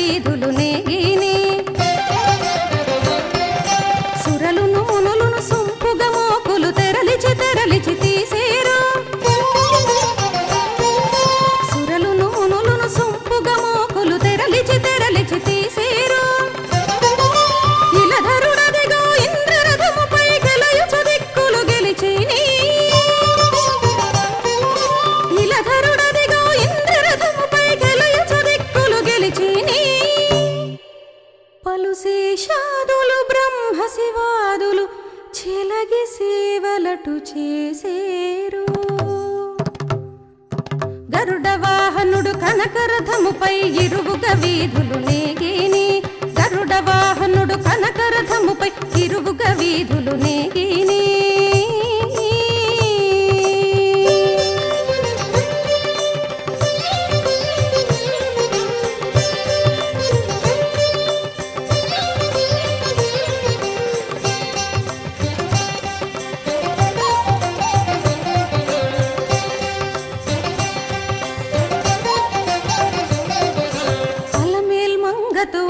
వీధులు నేగిని సురలును మునులును సొంపుగా మోకులు తెరలిచి తెరలిచి తీసేరు సురలును మునులును సొంపుగా మోకులు తెరలిచి తెరలిచి తీసేరు ఇలధరుడదిగో ఇంద్రరథముపై గెలయుచు దిక్కులు గెలిచిని ఇలధరుడదిగో ఇంద్రరథముపై గెలయుచు దిక్కులు గెలిచిని పలు శేషాదులు బ్రహ్మ శివాదులు చెలగి సేవలటు చేసేరు గరుడ వాహనుడు కనకరథముపై ఇరువుగా వీధులు నేగిని గరుడ వాహనుడు కనకరథముపై ఇరువుగా వీధులు నేగిని అలమేల్ మంగతో